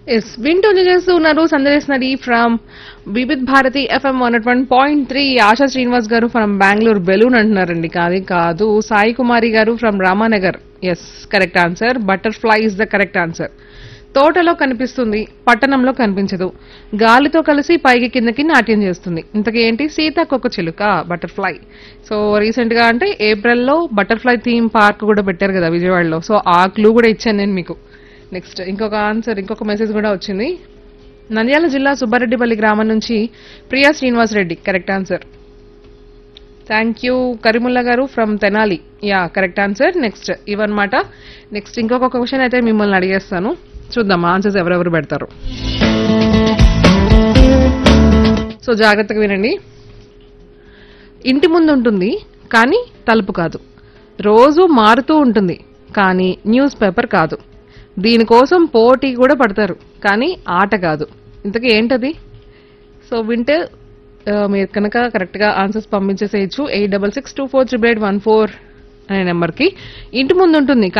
yes వింటూ చేస్తూ ఉన్నారు సందేశ్ నడి from Vividh Bharati FM one one point three Asha Srinivas garu from Bengaluru balloon అంటున్నారండి కాదు కాదు Sai Kumari garu from Ramanagar yes correct answer butterfly is the correct answer తోటలో కనిపిస్తుంది పట్టణంలో కనిపించదు గాలితో కలిసి పైకి కిందకి నాట్యం చేస్తుంది ఇంతకీ ఏంటి సీతాకొక చిలుక బటర్ఫ్లై సో రీసెంట్ గా అంటే ఏప్రిల్లో బటర్ఫ్లై థీమ్ పార్క్ కూడా పెట్టారు కదా విజయవాడలో సో ఆ క్లూ కూడా ఇచ్చాను నేను మీకు నెక్స్ట్ ఇంకొక ఆన్సర్ ఇంకొక మెసేజ్ కూడా వచ్చింది నంద్యాల జిల్లా సుబ్బారెడ్డిపల్లి గ్రామం నుంచి Priya Srinivas Reddy correct answer thank you Karimulla garu from Tenali ya correct answer next ఇవన్నమాట నెక్స్ట్ ఇంకొక క్వశ్చన్ అయితే మిమ్మల్ని అడిగేస్తాను చూద్దాం ఆన్సర్స్ ఎవరెవరు పెడతారు సో జాగ్రత్తగా వినండి ఇంటి ముందు ఉంటుంది కానీ తలుపు కాదు రోజు మారుతూ ఉంటుంది కానీ న్యూస్ పేపర్ కాదు దీనికోసం పోటీ కూడా పడతారు కానీ ఆట కాదు ఇంతకీ ఏంటది సో వింటే ఆ, మీరు కనుక కరెక్ట్గా ఆన్సర్స్ పంపించేసేయచ్చు eight double six two four triple eight one four అనే నెంబర్కి ఇంటి ముందు ఉంటుంది